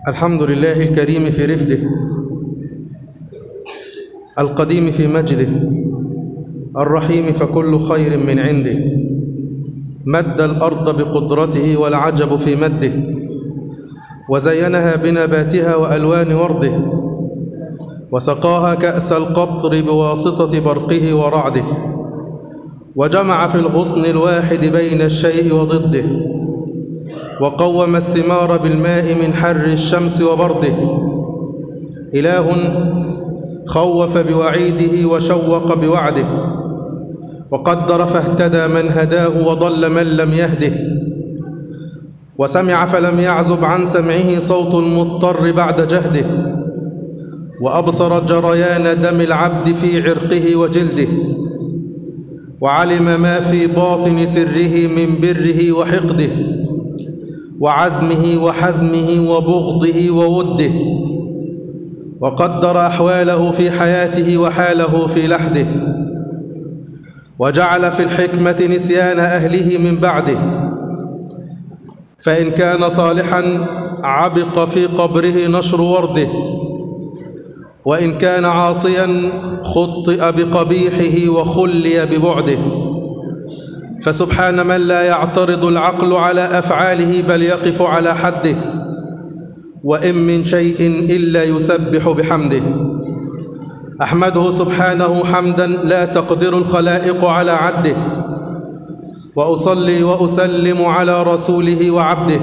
الحمد لله الكريم في رفده القديم في مجده الرحيم فكل خير من عنده مد الأرض بقدرته والعجب في مده وزينها بنباتها وألوان ورده وسقاها كأس القطر بواسطة برقه ورعده وجمع في الغصن الواحد بين الشيء وضده وقوم الثمار بالماء من حر الشمس وبرده إله خوف بوعيده وشوق بوعده وقدر فاهتدى من هداه وضل من لم يهده وسمع فلم يعزب عن سمعه صوت المضطر بعد جهده وأبصر جريان دم العبد في عرقه وجلده وعلم ما في باطن سره من بره وحقده وعزمه وحزمه وبغضه ووده وقدر أحواله في حياته وحاله في لحده وجعل في الحكمة نسيان أهله من بعده فإن كان صالحا عبق في قبره نشر ورده وإن كان عاصيا خطئ بقبيحه وخلي ببعده فسبحان من لا يعترض العقل على أفعاله بل يقف على حده وإن من شيء إلا يسبح بحمده أحمده سبحانه حمدا لا تقدر الخلائق على عده وأصلي وأسلم على رسوله وعبده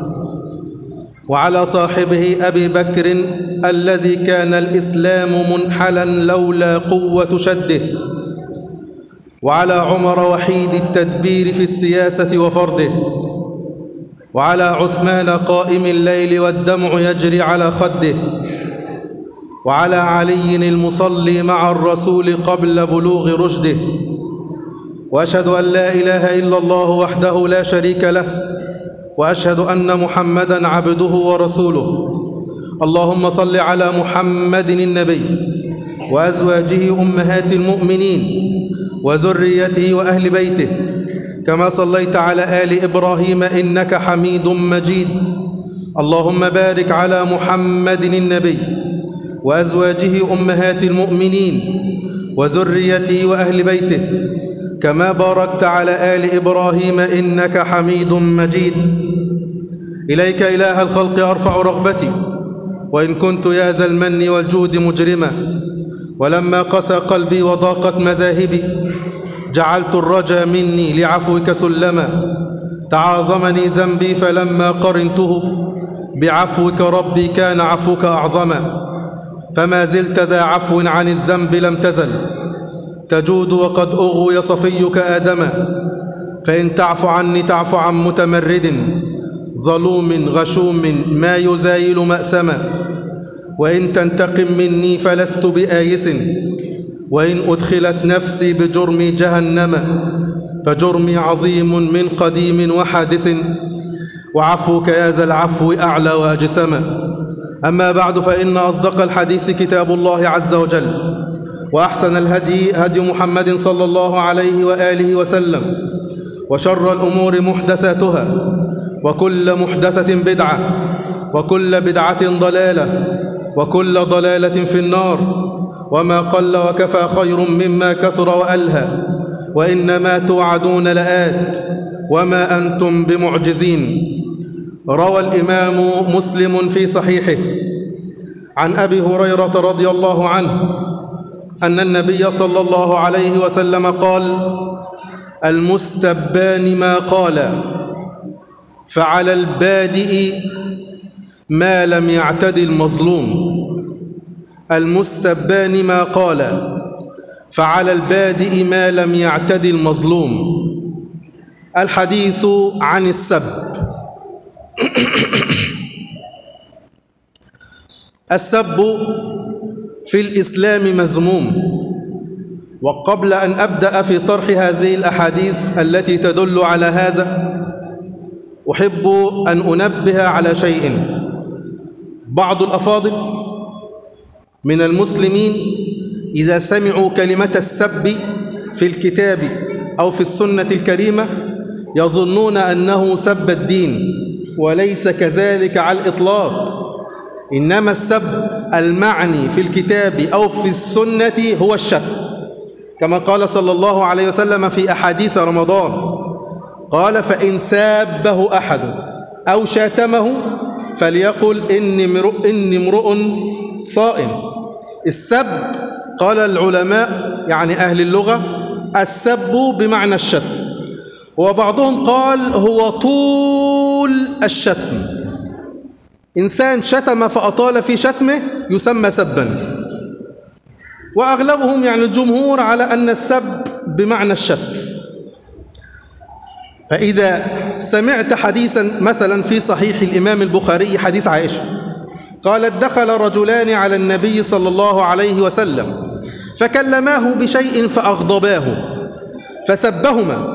وعلى صاحبه أبي بكر الذي كان الإسلام منحلا لولا قوة شده وعلى عمر وحيد التدبير في السياسة وفرده وعلى عثمان قائم الليل والدمع يجري على خده وعلى علي المصلي مع الرسول قبل بلوغ رشده واشهد ان لا اله الا الله وحده لا شريك له واشهد ان محمدا عبده ورسوله اللهم صل على محمد النبي وازواجه امهات المؤمنين وذريته واهل بيته كما صليت على ال ابراهيم انك حميد مجيد اللهم بارك على محمد النبي وازواجه امهات المؤمنين وذريته واهل بيته كما باركت على ال ابراهيم انك حميد مجيد اليك اله الخلق ارفع رغبتي وان كنت يا ذا المن والجود مجرما ولما قسى قلبي وضاقت مذاهبي جعلت الرجا مني لعفوك سلما تعاظمني ذنبي فلما قرنته بعفوك ربي كان عفوك اعظما فما زلت ذا عفو عن الذنب لم تزل تجود وقد اغوي صفيك ادما فان تعف عني تعف عن متمرد ظلوم غشوم ما يزايل ماسما وان تنتقم مني فلست بايس وإن أدخلت نفسي بجرم جهنم فجرمي عظيم من قديم وحادث وعفوك يا ذا العفو أعلى وأجسم أما بعد فإن أصدق الحديث كتاب الله عز وجل وأحسن الهدي هدي محمد صلى الله عليه وآله وسلم وشر الأمور محدثاتها وكل محدثة بدعة وكل بدعة ضلالة وكل ضلالة في النار وما قل وكفى خير مما كثر وألهى وإنما توعدون لآت وما أنتم بمعجزين روى الإمام مسلم في صحيحه عن أبي هريرة رضي الله عنه أن النبي صلى الله عليه وسلم قال المستبان ما قال فعلى البادئ ما لم يعتد المظلوم المستبان ما قال فعلى البادئ ما لم يعتد المظلوم الحديث عن السب السب في الإسلام مذموم وقبل أن أبدأ في طرح هذه الأحاديث التي تدل على هذا أحب أن أنبه على شيء بعض الأفاضل من المسلمين إذا سمعوا كلمة السب في الكتاب أو في السنة الكريمة يظنون أنه سب الدين وليس كذلك على الإطلاق إنما السب المعني في الكتاب أو في السنة هو الشتم كما قال صلى الله عليه وسلم في أحاديث رمضان قال فإن سابه أحد أو شاتمه فليقل إني امرؤ, إني امرؤ صائم السب قال العلماء يعني أهل اللغة السب بمعنى الشتم وبعضهم قال هو طول الشتم إنسان شتم فأطال في شتمه يسمى سبا وأغلبهم يعني الجمهور على أن السب بمعنى الشتم فإذا سمعت حديثا مثلا في صحيح الإمام البخاري حديث عائشة قالت دخل رجلان على النبي صلى الله عليه وسلم فكلماه بشيء فأغضباه فسبهما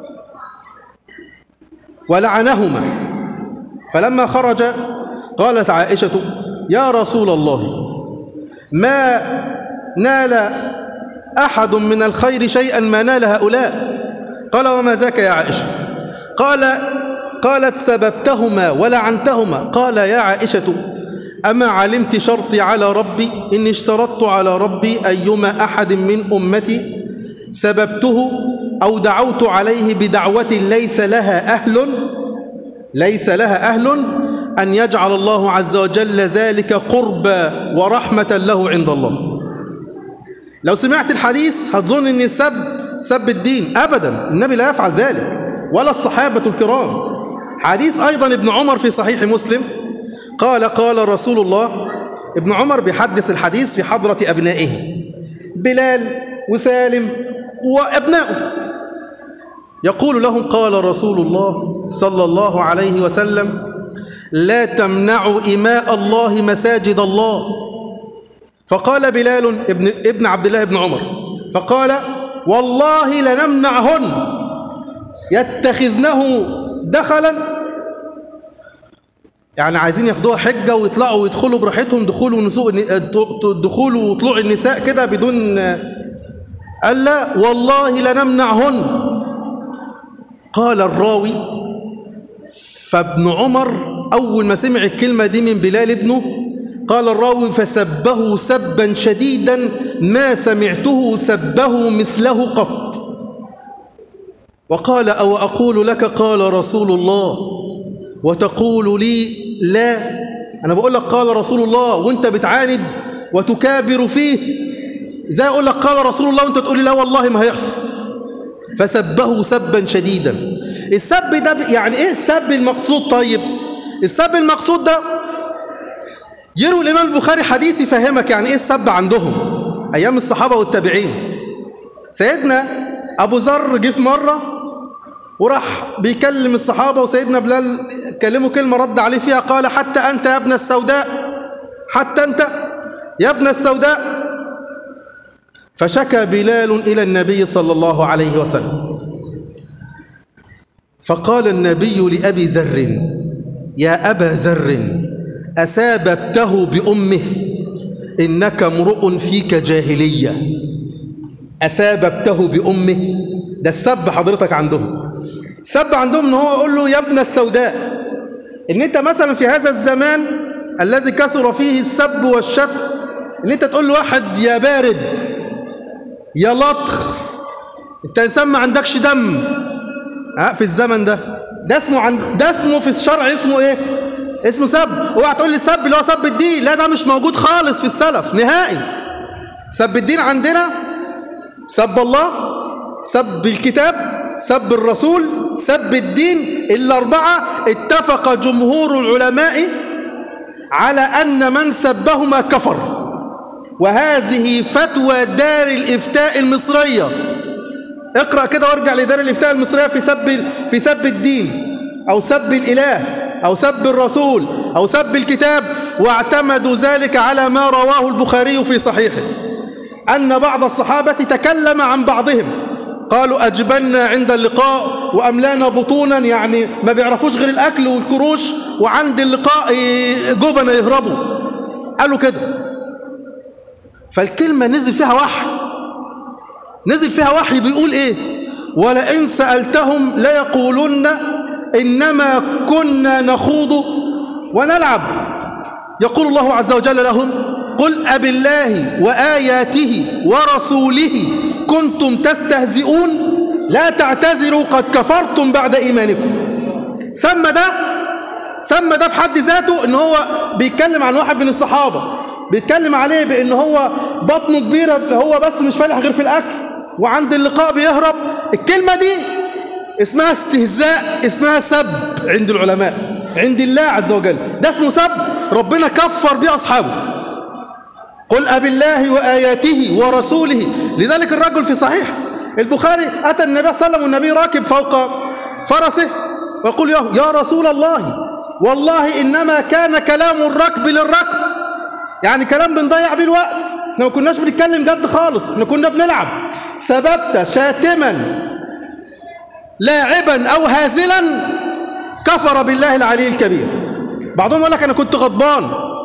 ولعنهما فلما خرج قالت عائشة يا رسول الله ما نال أحد من الخير شيئا ما نال هؤلاء قال وما ذاك يا عائشة قال قالت سببتهما ولعنتهما قال يا عائشة أما علمت شرطي على ربي إني اشترطت على ربي أيما أحد من أمتي سببته أو دعوت عليه بدعوة ليس لها أهل ليس لها أهل أن يجعل الله عز وجل ذلك قربى ورحمة له عند الله لو سمعت الحديث هتظن أن السب سب الدين أبدا النبي لا يفعل ذلك ولا الصحابة الكرام حديث أيضا ابن عمر في صحيح مسلم قال قال رسول الله ابن عمر بيحدث الحديث في حضرة أبنائه بلال وسالم وأبنائه يقول لهم قال رسول الله صلى الله عليه وسلم لا تمنعوا إماء الله مساجد الله فقال بلال ابن, ابن عبد الله بن عمر فقال والله لنمنعهن يتخذنه دخلا يعني عايزين ياخدوها حجة ويطلعوا ويدخلوا براحتهم دخول ونسوء دخول وطلوع النساء كده بدون ألا والله لنمنعهن قال الراوي فابن عمر أول ما سمع الكلمة دي من بلال ابنه قال الراوي فسبه سبا شديدا ما سمعته سبه مثله قط وقال أو أقول لك قال رسول الله وتقول لي لا أنا بقول لك قال رسول الله وانت بتعاند وتكابر فيه زي أقول لك قال رسول الله وانت تقول لي لا والله ما هيحصل فسبه سبا شديدا السب ده يعني ايه السب المقصود طيب السب المقصود ده يروي الإمام البخاري حديث يفهمك يعني ايه السب عندهم أيام الصحابة والتابعين سيدنا أبو ذر جه في مرة وراح بيكلم الصحابة وسيدنا بلال كلمه كلمة رد عليه فيها قال حتى أنت يا ابن السوداء حتى أنت يا ابن السوداء فشكى بلال إلى النبي صلى الله عليه وسلم فقال النبي لأبي ذر يا أبا ذر أساببته بأمه إنك امرؤ فيك جاهلية أساببته بأمه ده السب حضرتك عندهم السب عندهم ان هو يقول له يا ابن السوداء ان انت مثلا في هذا الزمان الذي كثر فيه السب والشتم ان انت تقول لواحد يا بارد يا لطخ انت انسان ما عندكش دم ها في الزمن ده ده اسمه عن ده اسمه في الشرع اسمه ايه اسمه سب اوعى تقول لي سب اللي هو سب الدين لا ده مش موجود خالص في السلف نهائي سب الدين عندنا سب الله سب الكتاب سب الرسول سب الدين الأربعة اتفق جمهور العلماء على أن من سبهما كفر وهذه فتوى دار الإفتاء المصرية اقرأ كده وارجع لدار الإفتاء المصرية في سب في سب الدين أو سب الإله أو سب الرسول أو سب الكتاب واعتمدوا ذلك على ما رواه البخاري في صحيحه أن بعض الصحابة تكلم عن بعضهم قالوا أجبنا عند اللقاء وأملانا بطونا يعني ما بيعرفوش غير الأكل والكروش وعند اللقاء جبنا يهربوا قالوا كده فالكلمة نزل فيها وحي نزل فيها وحي بيقول إيه ولئن سألتهم ليقولن إنما كنا نخوض ونلعب يقول الله عز وجل لهم قل أب الله وآياته ورسوله كنتم تستهزئون لا تعتذروا قد كفرتم بعد إيمانكم سمى ده سمى ده في حد ذاته ان هو بيتكلم عن واحد من الصحابة بيتكلم عليه بان هو بطنه كبيرة هو بس مش فالح غير في الاكل وعند اللقاء بيهرب الكلمة دي اسمها استهزاء اسمها سب عند العلماء عند الله عز وجل ده اسمه سب ربنا كفر بيه اصحابه قل أب الله وآياته ورسوله لذلك الرجل في صحيح البخاري أتى النبي صلى الله عليه وسلم والنبي راكب فوق فرسه ويقول له يا رسول الله والله إنما كان كلام الركب للركب يعني كلام بنضيع بيه الوقت احنا ما كناش بنتكلم جد خالص احنا كنا بنلعب سببت شاتما لاعبا أو هازلا كفر بالله العلي الكبير بعضهم يقول لك أنا كنت غضبان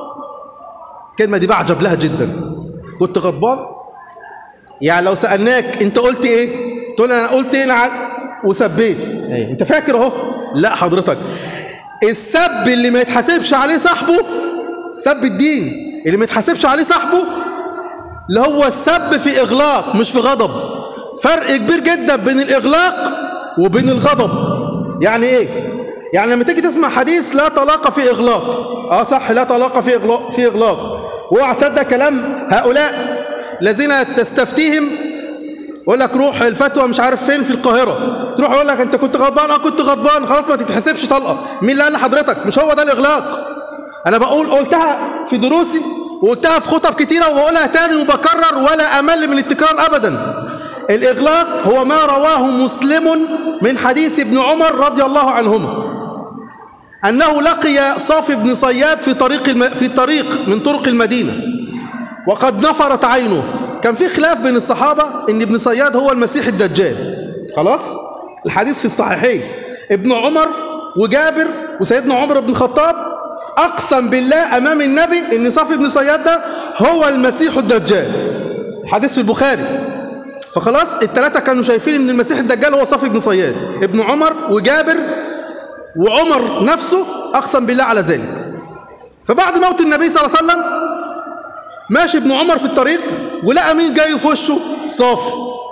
الكلمة دي بعجب لها جدا كنت غضبان يعني لو سألناك انت قلت ايه تقول انا قلت ايه نعم وسبيت ايه انت فاكر اهو لا حضرتك السب اللي ما يتحاسبش عليه صاحبه سب الدين اللي ما يتحاسبش عليه صاحبه اللي هو السب في اغلاق مش في غضب فرق كبير جدا بين الاغلاق وبين الغضب يعني ايه يعني لما تيجي تسمع حديث لا طلاق في اغلاق اه صح لا طلاق في اغلاق في اغلاق واوعى تصدق كلام هؤلاء الذين تستفتيهم يقول لك روح الفتوى مش عارف فين في القاهره تروح يقول لك انت كنت غضبان اه كنت غضبان خلاص ما تتحسبش طلقه مين اللي قال لحضرتك مش هو ده الاغلاق انا بقول قلتها في دروسي وقلتها في خطب كتيره وبقولها تاني وبكرر ولا امل من التكرار ابدا الاغلاق هو ما رواه مسلم من حديث ابن عمر رضي الله عنهما أنه لقي صافي بن صياد في طريق الم... في طريق من طرق المدينة وقد نفرت عينه كان في خلاف بين الصحابة إن ابن صياد هو المسيح الدجال خلاص الحديث في الصحيحين ابن عمر وجابر وسيدنا عمر بن الخطاب أقسم بالله أمام النبي إن صافي بن صياد ده هو المسيح الدجال الحديث في البخاري فخلاص الثلاثة كانوا شايفين إن المسيح الدجال هو صافي بن صياد ابن عمر وجابر وعمر نفسه أقسم بالله على ذلك فبعد موت النبي صلى الله عليه وسلم ماشي ابن عمر في الطريق ولقى مين جاي في وشه صافي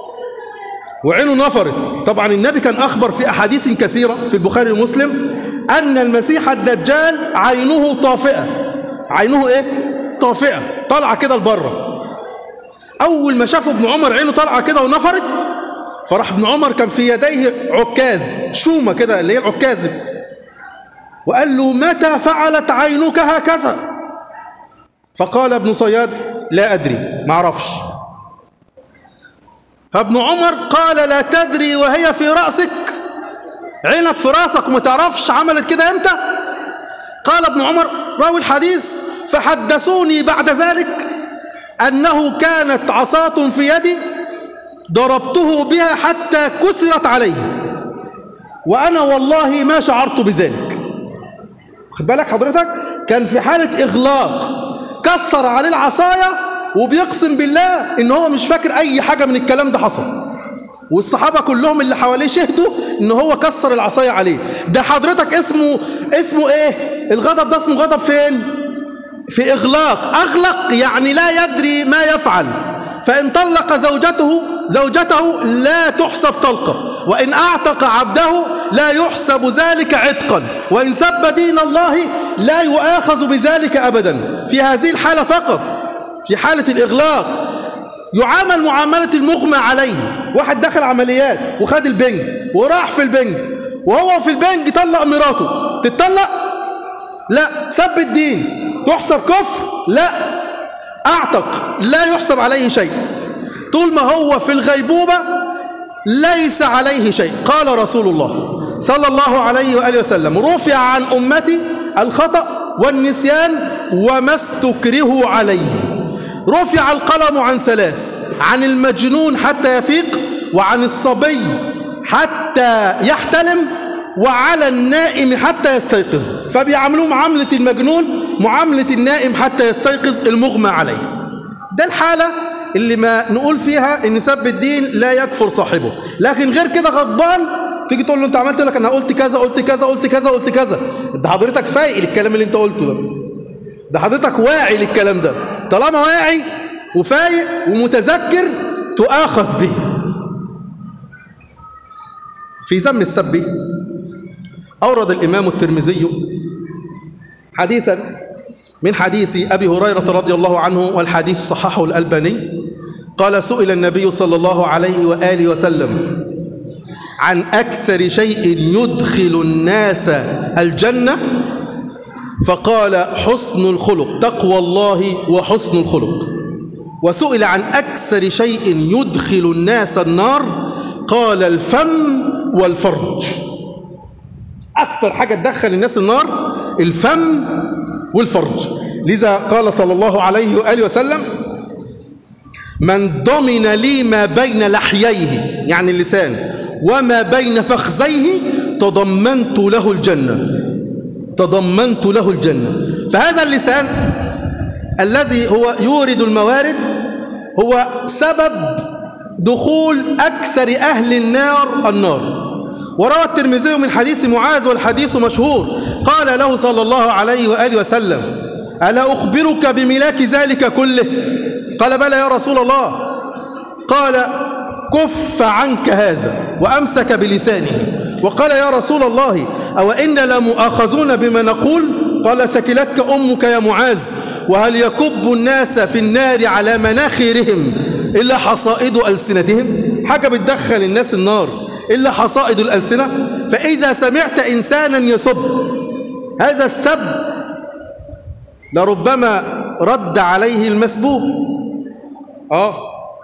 وعينه نفرت طبعا النبي كان أخبر في أحاديث كثيرة في البخاري ومسلم أن المسيح الدجال عينه طافئة عينه إيه؟ طافئة طالعة كده لبره أول ما شافوا ابن عمر عينه طالعة كده ونفرت فراح ابن عمر كان في يديه عكاز شومة كده اللي هي العكاز وقال له متى فعلت عينك هكذا فقال ابن صياد لا أدري ما اعرفش فابن عمر قال لا تدري وهي في رأسك عينك في رأسك وما تعرفش عملت كده امتى قال ابن عمر راوي الحديث فحدثوني بعد ذلك أنه كانت عصاة في يدي ضربته بها حتى كسرت عليه وأنا والله ما شعرت بذلك خد بالك حضرتك كان في حالة إغلاق كسر عليه العصاية وبيقسم بالله إن هو مش فاكر أي حاجة من الكلام ده حصل والصحابة كلهم اللي حواليه شهدوا إن هو كسر العصاية عليه ده حضرتك اسمه اسمه إيه الغضب ده اسمه غضب فين في إغلاق أغلق يعني لا يدري ما يفعل فإن طلق زوجته زوجته لا تحسب طلقة وإن أعتق عبده لا يحسب ذلك عتقا وإن سب دين الله لا يؤاخذ بذلك أبدا في هذه الحالة فقط في حالة الإغلاق يعامل معاملة المغمى عليه واحد دخل عمليات وخد البنج وراح في البنج وهو في البنج طلق مراته تتطلق لا سب الدين تحسب كفر لا أعتق لا يحسب عليه شيء طول ما هو في الغيبوبة ليس عليه شيء قال رسول الله صلى الله عليه وآله وسلم رفع عن أمتي الخطأ والنسيان وما استكرهوا عليه رفع القلم عن ثلاث عن المجنون حتى يفيق وعن الصبي حتى يحتلم وعلى النائم حتى يستيقظ فبيعاملوه معاملة المجنون معاملة النائم حتى يستيقظ المغمى عليه ده الحالة اللي ما نقول فيها ان سب الدين لا يكفر صاحبه لكن غير كده غضبان تيجي تقول له انت عملت لك انا قلت كذا قلت كذا قلت كذا قلت كذا ده حضرتك فايق الكلام اللي انت قلته ده ده حضرتك واعي للكلام ده طالما واعي وفايق ومتذكر تؤاخذ به في ذم السب أورد الإمام الترمذي حديثا من حديث أبي هريرة رضي الله عنه والحديث صححه الألباني قال سئل النبي صلى الله عليه وآله وسلم عن أكثر شيء يدخل الناس الجنة فقال حسن الخلق تقوى الله وحسن الخلق وسئل عن أكثر شيء يدخل الناس النار قال الفم والفرج أكثر حاجة تدخل الناس النار الفم والفرج لذا قال صلى الله عليه وآله وسلم من ضمن لي ما بين لحييه يعني اللسان وما بين فخذيه تضمنت له الجنة تضمنت له الجنة فهذا اللسان الذي هو يورد الموارد هو سبب دخول أكثر أهل النار النار وروى الترمذي من حديث معاذ والحديث مشهور قال له صلى الله عليه وآله وسلم ألا أخبرك بملاك ذلك كله قال بلى يا رسول الله قال كف عنك هذا وأمسك بلسانه وقال يا رسول الله أو إن لمؤاخذون بما نقول قال ثكلتك أمك يا معاذ وهل يكب الناس في النار على مناخرهم إلا حصائد ألسنتهم حاجة بتدخل الناس النار إلا حصائد الألسنة فإذا سمعت إنسانا يسب هذا السب لربما رد عليه المسبوب آه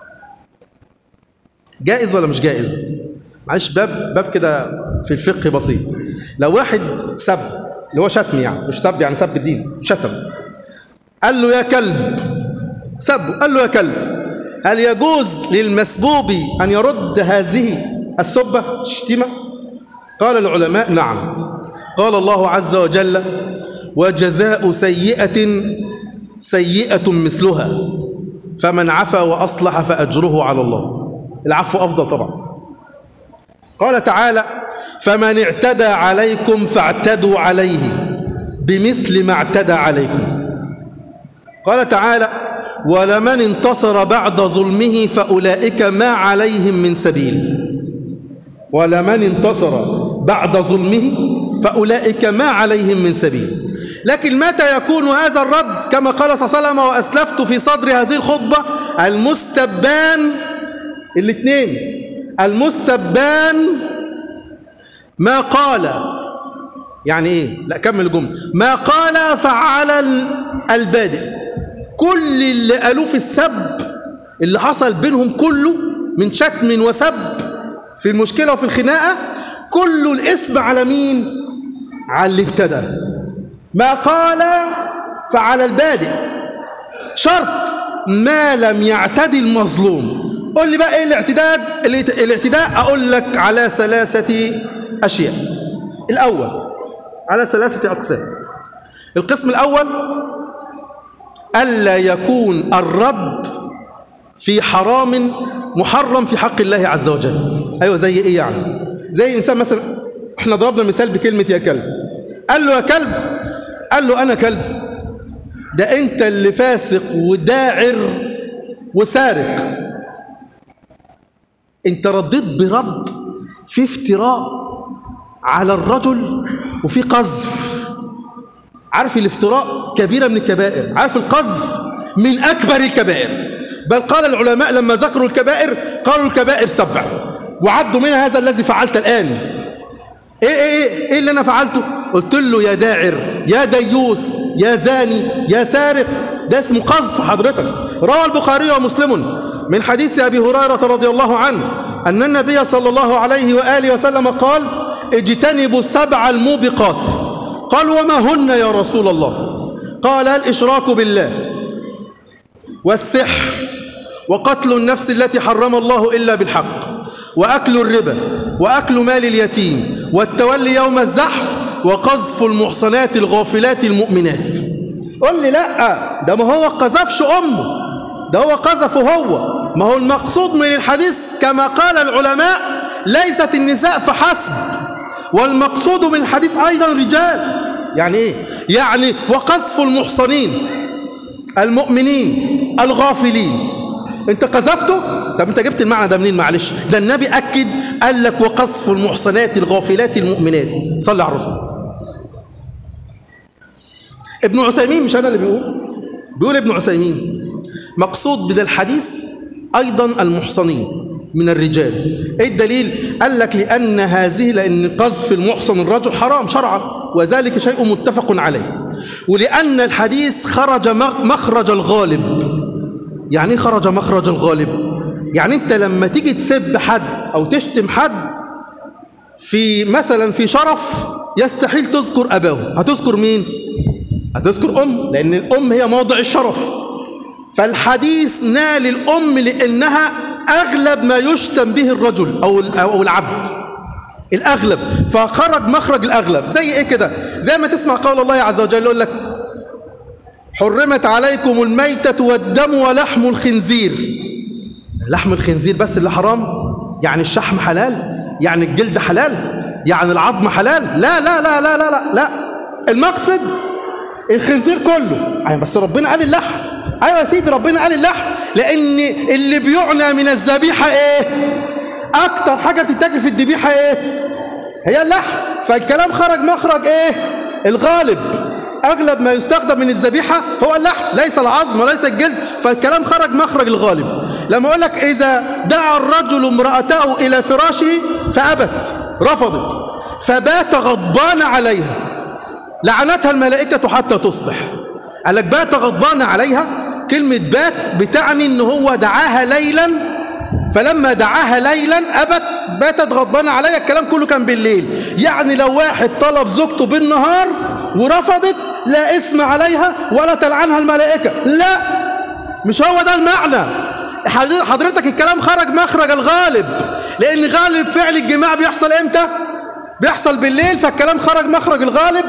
جائز ولا مش جائز معلش باب باب كده في الفقه بسيط لو واحد سب اللي هو شتم يعني مش سب يعني سب الدين شتم قال له يا كلب سب قال له يا كلب هل يجوز للمسبوب أن يرد هذه السبة الشتيمة قال العلماء نعم قال الله عز وجل وجزاء سيئة سيئة مثلها فمن عفا وأصلح فأجره على الله العفو أفضل طبعا قال تعالى فمن اعتدى عليكم فاعتدوا عليه بمثل ما اعتدى عليكم قال تعالى ولمن انتصر بعد ظلمه فأولئك ما عليهم من سبيل ولمن انتصر بعد ظلمه فأولئك ما عليهم من سبيل لكن متى يكون هذا الرد كما قال صلى الله عليه وسلم وأسلفت في صدر هذه الخطبة المستبان الاثنين المستبان ما قال يعني ايه لا كمل الجمله ما قال فعل البادئ كل اللي قالوه في السب اللي حصل بينهم كله من شتم وسب في المشكله وفي الخناقه كله الاسم على مين على اللي ابتدى ما قال فعلى البادئ شرط ما لم يعتدي المظلوم قول لي بقى ايه الاعتداد الاعتداء اقول لك على ثلاثه اشياء الاول على ثلاثه اقسام القسم الاول الا يكون الرد في حرام محرم في حق الله عز وجل ايوه زي ايه يعني زي انسان مثلا احنا ضربنا مثال بكلمه يا كلب قال له يا كلب قال له انا كلب ده انت اللي فاسق وداعر وسارق انت رديت برد في افتراء على الرجل وفي قذف عارف الافتراء كبيرة من الكبائر عارف القذف من أكبر الكبائر بل قال العلماء لما ذكروا الكبائر قالوا الكبائر سبع وعدوا منها هذا الذي فعلت الآن إيه إيه إيه, إيه اللي أنا فعلته قلت له يا داعر يا ديوس يا زاني يا سارق ده اسمه قذف حضرتك روى البخاري ومسلم من حديث أبي هريرة رضي الله عنه أن النبي صلى الله عليه وآله وسلم قال اجتنبوا السبع الموبقات قال وما هن يا رسول الله قال الإشراك بالله والسحر وقتل النفس التي حرم الله إلا بالحق وأكل الربا وأكل مال اليتيم والتولي يوم الزحف وقذف المحصنات الغافلات المؤمنات قل لي لا ده ما هو قذفش أمه ده هو قذفه هو ما هو المقصود من الحديث كما قال العلماء ليست النساء فحسب والمقصود من الحديث أيضا رجال يعني ايه يعني وقذف المحصنين المؤمنين الغافلين انت قذفته طب انت جبت المعنى ده منين معلش ده النبي اكد قال لك وقذف المحصنات الغافلات المؤمنات صلى على الرسول ابن عثيمين مش انا اللي بيقول بيقول ابن عثيمين مقصود من الحديث ايضا المحصنين من الرجال ايه الدليل قال لك لان هذه لان قذف المحصن الرجل حرام شرعا وذلك شيء متفق عليه ولان الحديث خرج مخرج الغالب يعني ايه خرج مخرج الغالب يعني انت لما تيجي تسب حد او تشتم حد في مثلا في شرف يستحيل تذكر اباه هتذكر مين هتذكر ام لان الام هي موضع الشرف فالحديث نال الام لانها اغلب ما يشتم به الرجل او او العبد الاغلب فخرج مخرج الاغلب زي ايه كده زي ما تسمع قول الله عز وجل يقول لك حرمت عليكم الميتة والدم ولحم الخنزير لحم الخنزير بس اللي حرام يعني الشحم حلال يعني الجلد حلال يعني العظم حلال لا لا لا لا لا لا, لا. المقصد الخنزير كله يعني بس ربنا قال اللحم ايوه يا سيدي ربنا قال اللحم لان اللي بيعنى من الذبيحه ايه اكتر حاجه بتتاكل في الذبيحه ايه هي اللحم فالكلام خرج مخرج ايه الغالب أغلب ما يستخدم من الذبيحة هو اللحم ليس العظم وليس الجلد فالكلام خرج مخرج الغالب لما أقول لك إذا دعا الرجل امرأته إلى فراشه فأبت رفضت فبات غضبان عليها لعنتها الملائكة حتى تصبح قال لك بات غضبان عليها كلمة بات بتعني ان هو دعاها ليلا فلما دعاها ليلا أبت باتت غضبانة عليها الكلام كله كان بالليل يعني لو واحد طلب زوجته بالنهار ورفضت لا اسم عليها ولا تلعنها الملائكة لا مش هو ده المعنى حضرتك الكلام خرج مخرج الغالب لأن غالب فعل الجماع بيحصل امتى بيحصل بالليل فالكلام خرج مخرج الغالب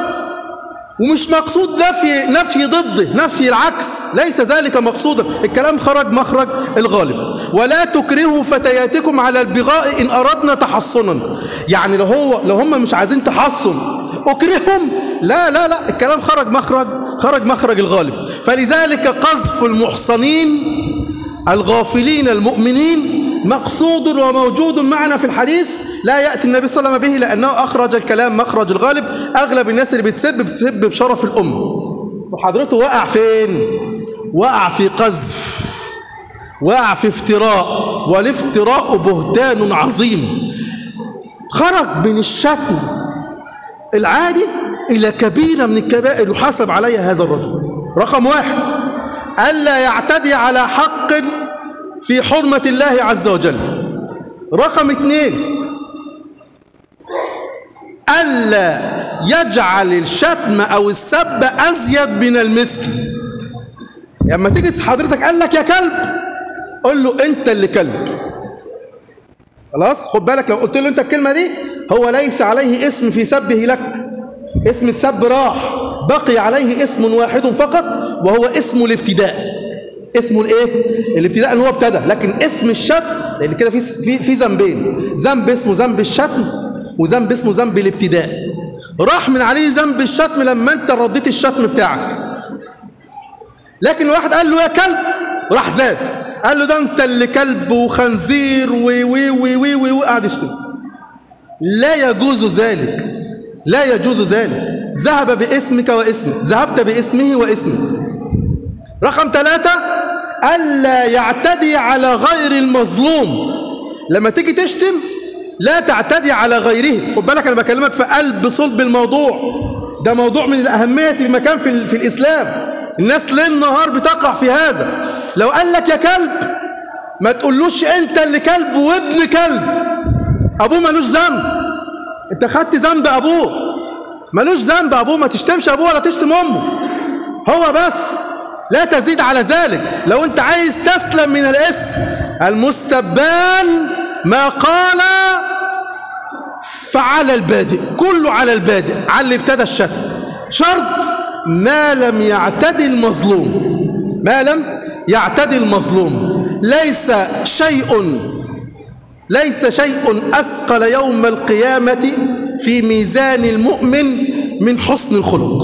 ومش مقصود نفي نفي ضده نفي العكس ليس ذلك مقصودا الكلام خرج مخرج الغالب ولا تكرهوا فتياتكم على البغاء إن أردنا تحصنا يعني لو هو لو هم مش عايزين تحصن أكرههم لا لا لا الكلام خرج مخرج خرج مخرج الغالب فلذلك قذف المحصنين الغافلين المؤمنين مقصود وموجود معنا في الحديث لا يأتي النبي صلى الله عليه وسلم به لأنه أخرج الكلام مخرج الغالب أغلب الناس اللي بتسب بتسب بشرف الأم وحضرته وقع فين وقع في قذف وقع في افتراء والافتراء بهتان عظيم خرج من الشتم العادي إلى كبيرة من الكبائر يحاسب عليها هذا الرجل رقم واحد ألا يعتدي على حق في حرمة الله عز وجل رقم اثنين ألا يجعل الشتم أو السب أزيد من المثل لما يعني تيجي حضرتك قال لك يا كلب قول له أنت اللي كلب خلاص خد بالك لو قلت له أنت الكلمة دي هو ليس عليه اسم في سبه لك اسم السب راح بقي عليه اسم واحد فقط وهو اسم الابتداء اسمه الايه الابتداء اللي هو ابتدى لكن اسم الشتم لان كده في في في ذنبين ذنب اسمه ذنب الشتم وذنب اسمه ذنب الابتداء راح من عليه ذنب الشتم لما انت رديت الشتم بتاعك لكن واحد قال له يا كلب راح زاد قال له ده انت اللي كلب وخنزير وي وي وي وي وي وقعد يشتم لا يجوز ذلك لا يجوز ذلك ذهب باسمك واسمه ذهبت باسمه واسمه رقم ثلاثة ألا يعتدي على غير المظلوم لما تيجي تشتم لا تعتدي على غيره خد بالك أنا بكلمك في قلب صلب الموضوع ده موضوع من الأهمية في مكان في, في الإسلام الناس ليل نهار بتقع في هذا لو قال لك يا كلب ما تقولوش أنت اللي كلب وابن كلب أبوه ملوش ذنب أنت خدت ذنب أبوه ملوش ذنب أبوه ما تشتمش أبوه ولا تشتم أمه هو بس لا تزيد على ذلك لو انت عايز تسلم من الاسم المستبان ما قال فعلى البادئ كله على البادئ على اللي ابتدى الشتم شرط ما لم يعتدي المظلوم ما لم يعتدي المظلوم ليس شيء ليس شيء أثقل يوم القيامة في ميزان المؤمن من حسن الخلق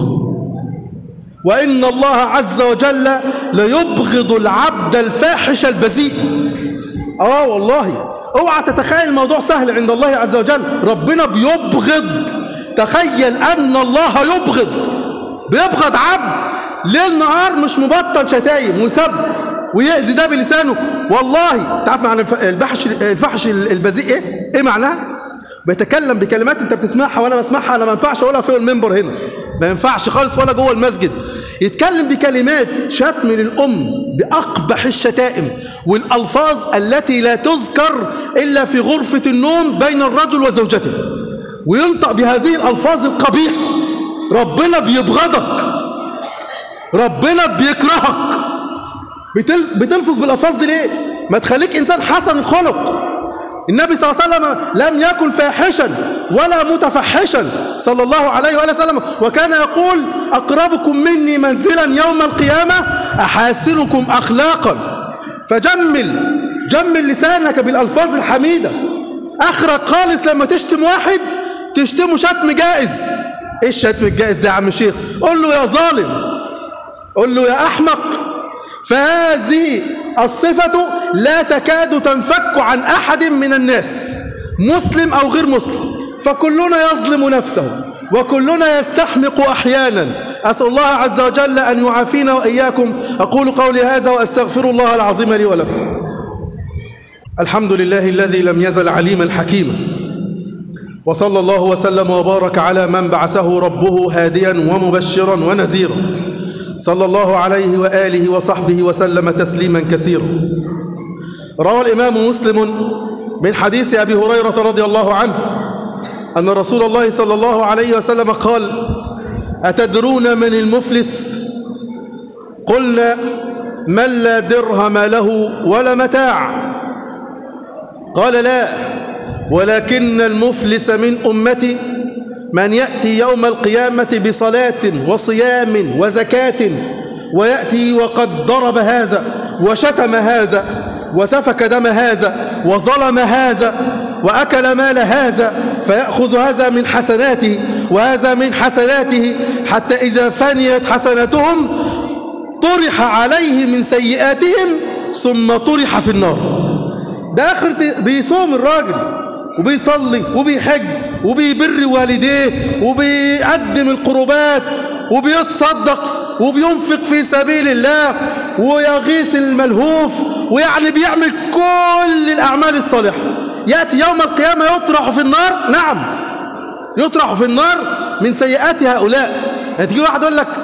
وإن الله عز وجل ليبغض العبد الفاحش البذيء آه والله اوعى تتخيل الموضوع سهل عند الله عز وجل ربنا بيبغض تخيل أن الله يبغض بيبغض عبد ليل نهار مش مبطل شتايم وسب ويأذي ده بلسانه والله تعرف معنى الفحش الفحش البذيء ايه؟ ايه معناها؟ بيتكلم بكلمات انت بتسمعها وانا بسمعها انا ما ينفعش اقولها في المنبر هنا ما ينفعش خالص ولا جوه المسجد يتكلم بكلمات شتم للام باقبح الشتائم والالفاظ التي لا تذكر الا في غرفه النوم بين الرجل وزوجته وينطق بهذه الالفاظ القبيحه ربنا بيبغضك ربنا بيكرهك بتل... بتلفظ بالالفاظ دي ليه ما تخليك انسان حسن الخلق النبي صلى الله عليه وسلم لم يكن فاحشا ولا متفحشا صلى الله عليه وآله وسلم وكان يقول أقربكم مني منزلا يوم القيامة أحاسنكم أخلاقا فجمل جمل لسانك بالألفاظ الحميدة أخرك خالص لما تشتم واحد تشتمه شتم جائز إيه الشتم الجائز ده يا عم الشيخ قول له يا ظالم قول له يا أحمق فهذه الصفة لا تكاد تنفك عن أحد من الناس مسلم أو غير مسلم فكلنا يظلم نفسه وكلنا يستحمق أحيانا أسأل الله عز وجل أن يعافينا وإياكم أقول قولي هذا وأستغفر الله العظيم لي ولكم الحمد لله الذي لم يزل عليما حكيما وصلى الله وسلم وبارك على من بعثه ربه هاديا ومبشرا ونذيرا صلى الله عليه وآله وصحبه وسلم تسليما كثيرا روى الإمام مسلم من حديث أبي هريرة رضي الله عنه أن رسول الله صلى الله عليه وسلم قال أتدرون من المفلس قلنا من لا درهم له ولا متاع قال لا ولكن المفلس من أمتي من يأتي يوم القيامة بصلاة وصيام وزكاة ويأتي وقد ضرب هذا وشتم هذا وسفك دم هذا وظلم هذا وأكل مال هذا فيأخذ هذا من حسناته وهذا من حسناته حتى إذا فنيت حسناتهم طرح عليه من سيئاتهم ثم طرح في النار ده آخر بيصوم الراجل وبيصلي وبيحج وبيبر والديه وبيقدم القربات وبيتصدق وبينفق في سبيل الله ويغيث الملهوف ويعني بيعمل كل الأعمال الصالحة يأتي يوم القيامة يطرح في النار نعم يطرح في النار من سيئات هؤلاء هتيجي واحد يقول لك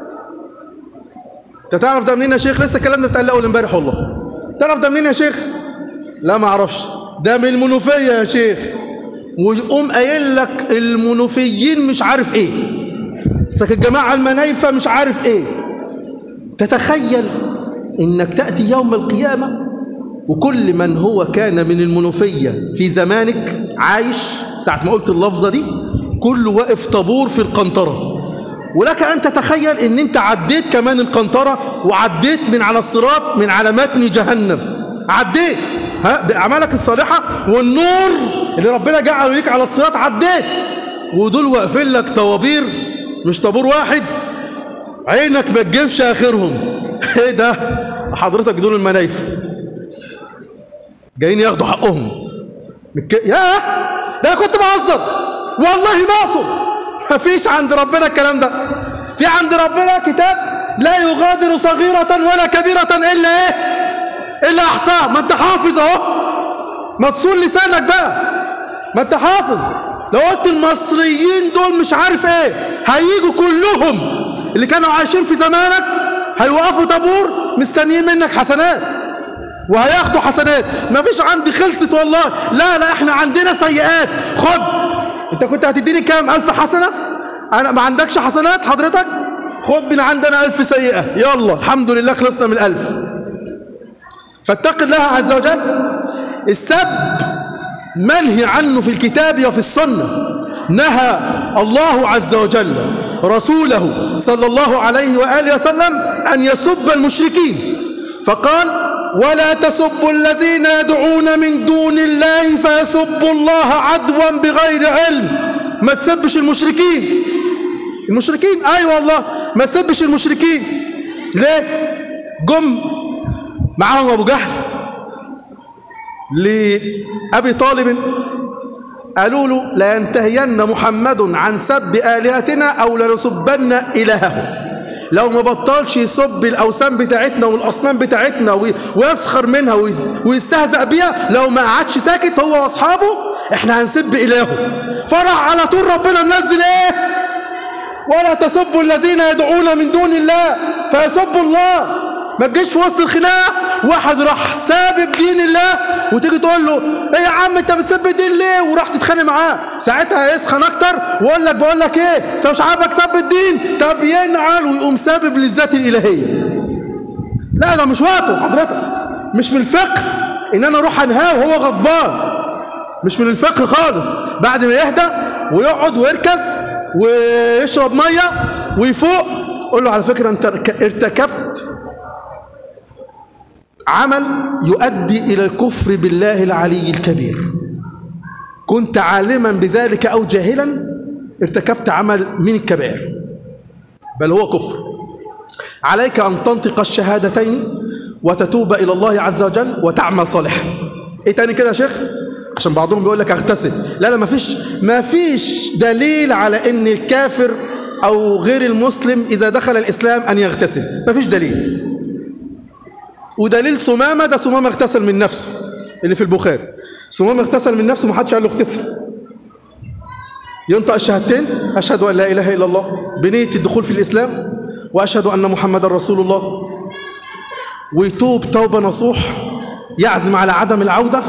انت تعرف ده منين يا شيخ لسه الكلام ده بتاع اول امبارح والله تعرف ده منين يا شيخ لا ما اعرفش ده من المنوفيه يا شيخ ويقوم قايل لك المنوفيين مش عارف ايه سك الجماعه المنايفه مش عارف ايه تتخيل انك تاتي يوم القيامه وكل من هو كان من المنوفيه في زمانك عايش ساعه ما قلت اللفظه دي كله واقف طابور في القنطره ولك ان تتخيل ان انت عديت كمان القنطره وعديت من على الصراط من على متن جهنم عديت ها باعمالك الصالحه والنور اللي ربنا جعله ليك على الصراط عديت ودول واقفين لك طوابير مش طابور واحد عينك ما تجيبش اخرهم ايه ده حضرتك دول المنايفه جايين ياخدوا حقهم مك... يا ده انا كنت بهزر والله ما اقصد مفيش عند ربنا الكلام ده في عند ربنا كتاب لا يغادر صغيرة ولا كبيرة إلا إيه إلا أحصاها ما أنت حافظ أهو ما تصون لسانك بقى ما أنت حافظ لو قلت المصريين دول مش عارف إيه هيجوا كلهم اللي كانوا عايشين في زمانك هيوقفوا طابور مستنيين منك حسنات وهياخدوا حسنات ما فيش عندي خلصت والله لا لا احنا عندنا سيئات خد انت كنت هتديني كام ألف حسنة انا ما عندكش حسنات حضرتك خد من عندنا ألف سيئة يلا الحمد لله خلصنا من الألف فاتق الله عز وجل السب منهي عنه في الكتاب وفي السنة نهى الله عز وجل رسوله صلى الله عليه وآله وسلم أن يسب المشركين فقال ولا تسبوا الذين يدعون من دون الله فيسبوا الله عدوا بغير علم ما تسبش المشركين المشركين ايوه والله ما تسبش المشركين ليه جم معاهم ابو جهل لابي طالب قالوا له لا ينتهين محمد عن سب الهتنا او لنسبن الهه لو ما بطلش يسب الاوثان بتاعتنا والاصنام بتاعتنا وي- ويسخر منها وي- ويستهزأ بيها لو ما قعدش ساكت هو واصحابه احنا هنسب الهه فرح على طول ربنا منزل ايه ولا تسبوا الذين يدعون من دون الله فيسبوا الله ما تجيش في وسط الخناقه واحد راح سابب دين الله وتيجي تقول له ايه يا عم انت بتسب الدين ليه وراح تتخانق معاه ساعتها هيسخن اكتر ويقول لك بقول لك ايه انت مش عاجبك سب الدين طب ينعل ويقوم سابب للذات الالهيه لا ده مش وقته حضرتك مش من الفقه ان انا اروح انهاه وهو غضبان مش من الفقه خالص بعد ما يهدى ويقعد ويركز ويشرب ميه ويفوق قول له على فكره انت ارتكبت عمل يؤدي الى الكفر بالله العلي الكبير كنت عالما بذلك او جاهلا ارتكبت عمل من الكبائر بل هو كفر عليك ان تنطق الشهادتين وتتوب الى الله عز وجل وتعمل صالحا ايه تاني كده يا شيخ عشان بعضهم بيقول لك اغتسل لا لا مفيش مفيش دليل على ان الكافر او غير المسلم اذا دخل الاسلام ان يغتسل مفيش دليل ودليل سمامه ده سمامه اغتسل من نفسه اللي في البخاري سمامه اغتسل من نفسه محدش قال له اغتسل ينطق الشهادتين اشهد ان لا اله الا الله بنيه الدخول في الاسلام واشهد ان محمدا رسول الله ويتوب توبه نصوح يعزم على عدم العوده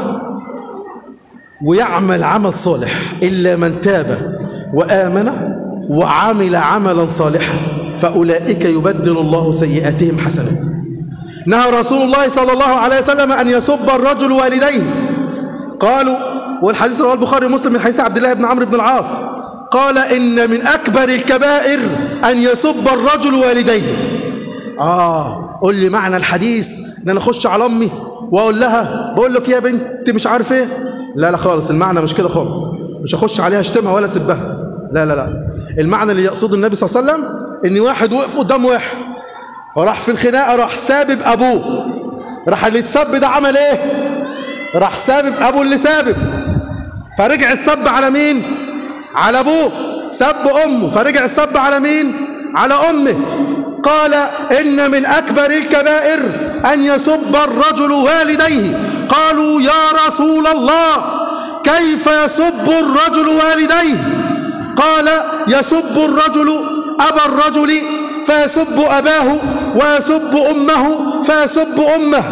ويعمل عمل صالح إلا من تاب وآمن وعمل عملا صالحا فأولئك يبدل الله سيئاتهم حسنات نهى رسول الله صلى الله عليه وسلم أن يسب الرجل والديه قالوا والحديث رواه البخاري ومسلم من حديث عبد الله بن عمرو بن العاص قال إن من أكبر الكبائر أن يسب الرجل والديه آه قول لي معنى الحديث إن أنا أخش على أمي وأقول لها بقول لك يا بنت مش عارف إيه لا لا خالص المعنى مش كده خالص مش هخش عليها اشتمها ولا اسبها لا لا لا المعنى اللي يقصده النبي صلى الله عليه وسلم ان واحد وقف قدام واحد وراح في الخناقه راح سابب ابوه راح اللي اتسب ده عمل ايه راح سابب ابوه اللي سابب فرجع السب على مين على ابوه سب امه فرجع السب على مين على امه قال ان من اكبر الكبائر ان يسب الرجل والديه قالوا يا رسول الله كيف يسب الرجل والديه قال يسب الرجل ابا الرجل فيسب اباه ويسب امه فيسب امه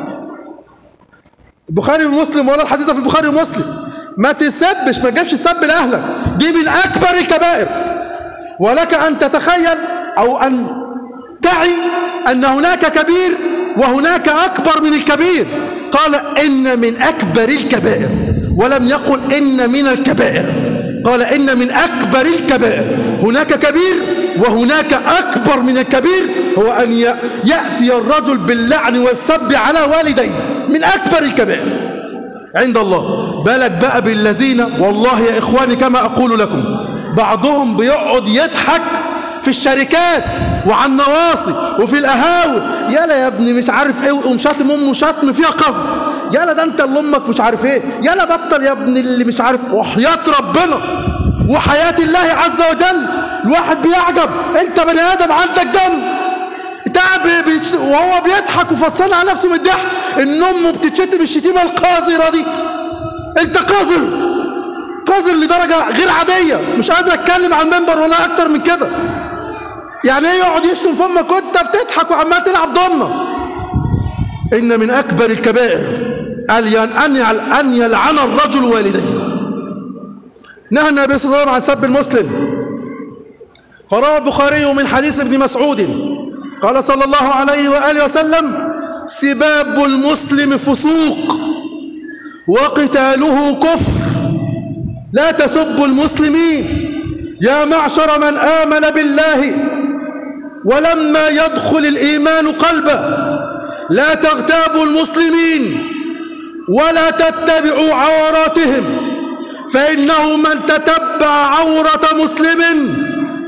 البخاري ومسلم ولا الحديث في البخاري ومسلم ما تسبش ما تجيبش السب لاهلك دي من اكبر الكبائر ولك ان تتخيل او ان تعي ان هناك كبير وهناك اكبر من الكبير قال ان من اكبر الكبائر ولم يقل ان من الكبائر قال ان من اكبر الكبائر هناك كبير وهناك اكبر من الكبير هو ان ياتي الرجل باللعن والسب على والديه من اكبر الكبائر عند الله بالك بقى بالذين والله يا إخواني كما أقول لكم بعضهم بيقعد يضحك في الشركات وعلى النواصي وفي القهاوي يالا يا ابني مش عارف ايه ويقوم شاتم امه شتم فيها قذف يالا ده انت اللي امك مش عارف ايه يالا بطل يا ابني اللي مش عارف وحياة ربنا وحياة الله عز وجل الواحد بيعجب انت بني ادم عندك دم تعب بيش... وهو بيضحك وفطسان على نفسه من الضحك ان امه بتتشتم الشتيمه القذره دي انت قذر قذر لدرجه غير عاديه مش قادر اتكلم على المنبر ولا اكتر من كده يعني ايه يقعد يشتم في امك وانت بتضحك وعمال تلعب ضمنه ان من اكبر الكبائر ان ان يلعن الرجل والديه نهى النبي صلى الله عليه وسلم عن سب المسلم فروى البخاري من حديث ابن مسعود قال صلى الله عليه وآله وسلم سباب المسلم فسوق وقتاله كفر لا تسبوا المسلمين يا معشر من آمن بالله ولما يدخل الإيمان قلبه لا تغتابوا المسلمين ولا تتبعوا عوراتهم فإنه من تتبع عورة مسلم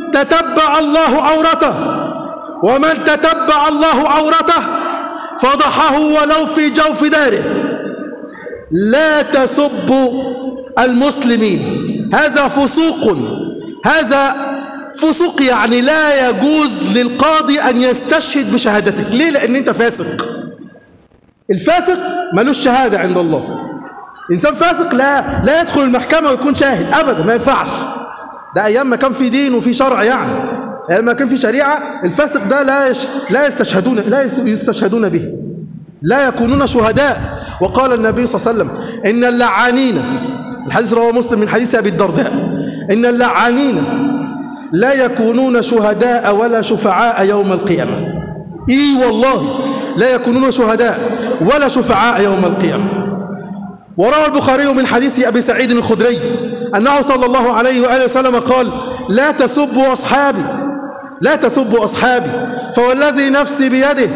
تتبع الله عورته ومن تتبع الله عورته فضحه ولو في جوف داره لا تسبوا المسلمين هذا فسوق هذا فسوق يعني لا يجوز للقاضي أن يستشهد بشهادتك ليه؟ لأن أنت فاسق الفاسق ملوش شهادة عند الله إنسان فاسق لا لا يدخل المحكمة ويكون شاهد أبدا ما ينفعش ده أيام ما كان في دين وفي شرع يعني أيام ما كان في شريعة الفاسق ده لا يش لا يستشهدون لا يستشهدون به لا يكونون شهداء وقال النبي صلى الله عليه وسلم إن اللعانين الحديث رواه مسلم من حديث أبي الدرداء إن اللعانين لا يكونون شهداء ولا شفعاء يوم القيامة إي والله لا يكونون شهداء ولا شفعاء يوم القيامة وروى البخاري من حديث أبي سعيد الخدري أنه صلى الله عليه وآله وسلم قال لا تسبوا أصحابي لا تسبوا أصحابي فوالذي نفسي بيده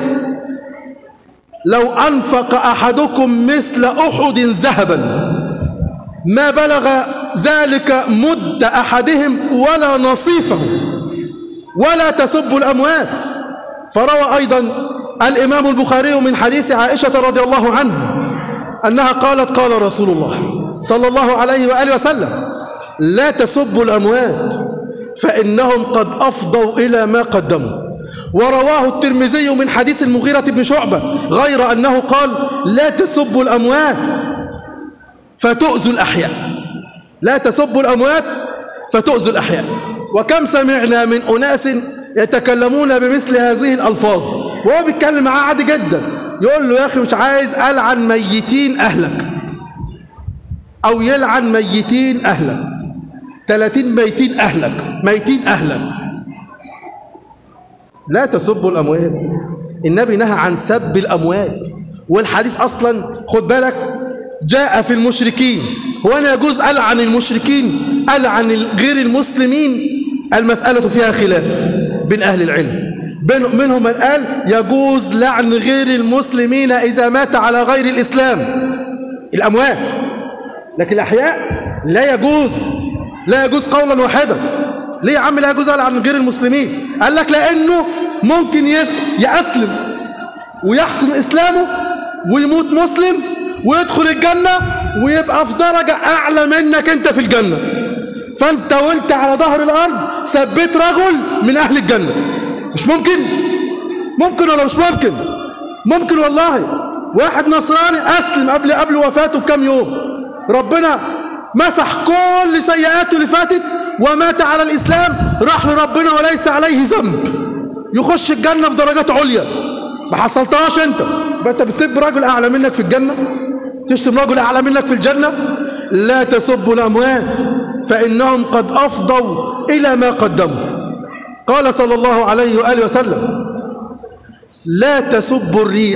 لو أنفق أحدكم مثل أحد ذهبا ما بلغ ذلك مد أحدهم ولا نصيفه ولا تسبوا الأموات فروى أيضا الإمام البخاري من حديث عائشة رضي الله عنها أنها قالت قال رسول الله صلى الله عليه وآله وسلم لا تسبوا الأموات فإنهم قد أفضوا إلى ما قدموا ورواه الترمذي من حديث المغيرة بن شعبة غير أنه قال لا تسبوا الأموات فتؤذوا الأحياء لا تسبوا الأموات فتؤذوا الأحياء وكم سمعنا من أناس يتكلمون بمثل هذه الألفاظ وهو بيتكلم معاه عادي جدا يقول له يا أخي مش عايز ألعن ميتين أهلك أو يلعن ميتين أهلك 30 ميتين أهلك ميتين أهلك لا تسبوا الأموات النبي نهى عن سب الأموات والحديث أصلا خد بالك جاء في المشركين هو أنا يجوز ألعن المشركين ألعن غير المسلمين المسألة فيها خلاف بين أهل العلم بين منهم من قال يجوز لعن غير المسلمين إذا مات على غير الإسلام الأموات لكن الأحياء لا يجوز لا يجوز قولا واحدا ليه يا عم لا يجوز ألعن غير المسلمين قال لك لأنه ممكن يأسلم ويحسن إسلامه ويموت مسلم ويدخل الجنة ويبقى في درجة أعلى منك أنت في الجنة فأنت وأنت على ظهر الأرض ثبت رجل من أهل الجنة مش ممكن ممكن ولا مش ممكن ممكن والله واحد نصراني أسلم قبل قبل وفاته بكم يوم ربنا مسح كل سيئاته اللي فاتت ومات على الإسلام راح لربنا وليس عليه ذنب يخش الجنة في درجات عليا ما حصلتهاش انت انت بتسب راجل أعلى منك في الجنة تشتم رجل أعلى منك في الجنة لا تسبوا الأموات فإنهم قد أفضوا إلى ما قدموا قال صلى الله عليه وآله وسلم لا تسبوا الريح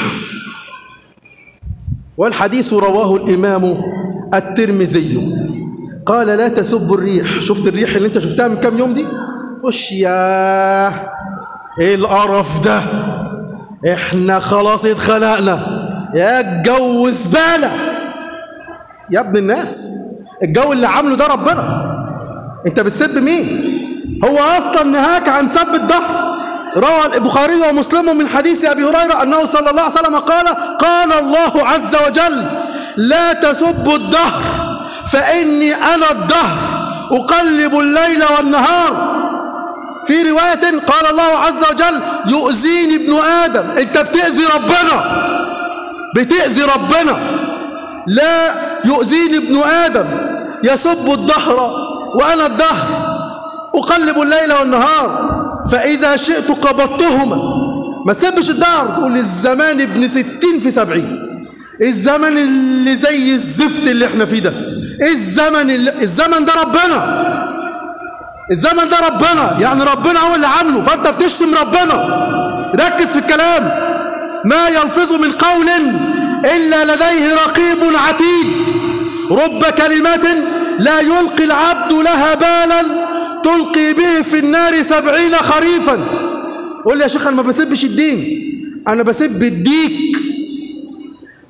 والحديث رواه الإمام الترمذي قال لا تسبوا الريح شفت الريح اللي انت شفتها من كام يوم دي وش يا ايه القرف ده احنا خلاص اتخلقنا يا الجو زبالة يا ابن الناس الجو اللي عامله ده ربنا انت بتسب مين هو اصلا نهاك عن سب الظهر روى البخاري ومسلم من حديث ابي هريره انه صلى الله عليه وسلم قال قال الله عز وجل لا تسبوا الدهر فاني انا الدهر اقلب الليل والنهار في روايه قال الله عز وجل يؤذيني ابن ادم انت بتاذي ربنا بتأذي ربنا لا يؤذيني ابن آدم يسب الدهر وأنا الدهر أقلب الليل والنهار فإذا شئت قبضتهما ما تسبش الدهر تقول الزمان ابن ستين في سبعين الزمن اللي زي الزفت اللي احنا فيه ده الزمن اللي الزمن ده ربنا الزمن ده ربنا يعني ربنا هو اللي عامله فانت بتشتم ربنا ركز في الكلام ما يلفظ من قول إلا لديه رقيب عتيد رب كلمة لا يلقي العبد لها بالا تلقي به في النار سبعين خريفا قول لي يا شيخ أنا ما بسبش الدين أنا بسب الديك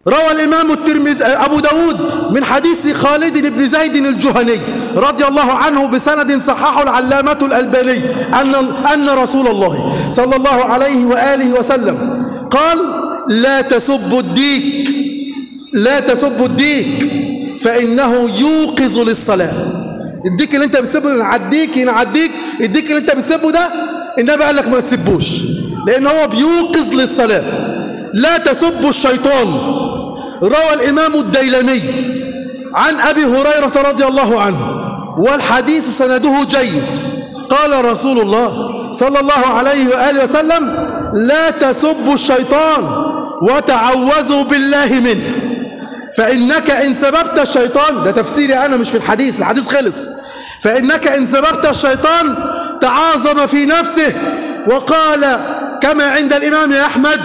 روى الإمام الترمذي أبو داود من حديث خالد بن زيد الجهني رضي الله عنه بسند صححه العلامة الألباني أن, أن رسول الله صلى الله عليه وآله وسلم قال لا تسبوا الديك لا تسبوا الديك فإنه يوقظ للصلاة الديك اللي انت بتسبه ينعديك ينعديك الديك اللي انت بتسبه ده النبي قال لك ما تسبوش لأن هو بيوقظ للصلاة لا تسبوا الشيطان روى الإمام الديلمي عن أبي هريرة رضي الله عنه والحديث سنده جيد قال رسول الله صلى الله عليه وآله وسلم لا تسبوا الشيطان وتعوذوا بالله منه فإنك إن سببت الشيطان ده تفسيري أنا مش في الحديث الحديث خلص فإنك إن سببت الشيطان تعاظم في نفسه وقال كما عند الإمام أحمد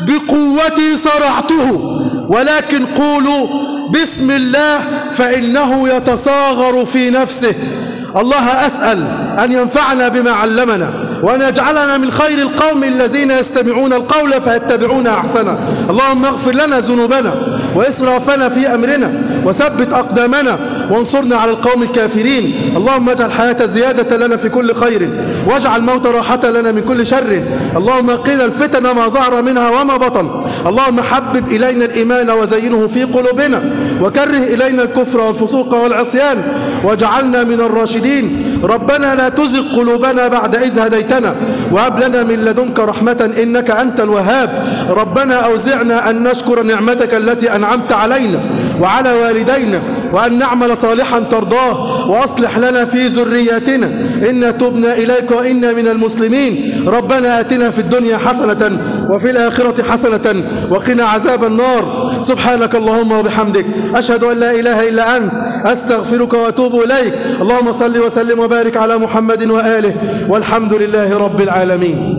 بقوتي صرعته ولكن قولوا بسم الله فإنه يتصاغر في نفسه الله أسأل أن ينفعنا بما علمنا وأن يجعلنا من خير القوم الذين يستمعون القول فيتبعون أحسنه اللهم اغفر لنا ذنوبنا وإسرافنا في أمرنا وثبت أقدامنا وانصرنا على القوم الكافرين اللهم اجعل الحياة زيادة لنا في كل خير واجعل الموت راحة لنا من كل شر اللهم قنا الفتن ما ظهر منها وما بطن اللهم حبب إلينا الإيمان وزينه في قلوبنا وكره إلينا الكفر والفسوق والعصيان واجعلنا من الراشدين ربنا لا تزغ قلوبنا بعد إذ هديتنا وهب لنا من لدنك رحمة إنك أنت الوهاب ربنا أوزعنا أن نشكر نعمتك التي أنعمت علينا وعلى والدينا وأن نعمل صالحا ترضاه وأصلح لنا في ذرياتنا إنا تبنا إليك وإنا من المسلمين ربنا آتنا في الدنيا حسنة وفي الآخرة حسنة وقنا عذاب النار سبحانك اللهم وبحمدك أشهد أن لا إله إلا أنت أستغفرك وأتوب إليك اللهم صل وسلم وبارك على محمد وآله والحمد لله رب العالمين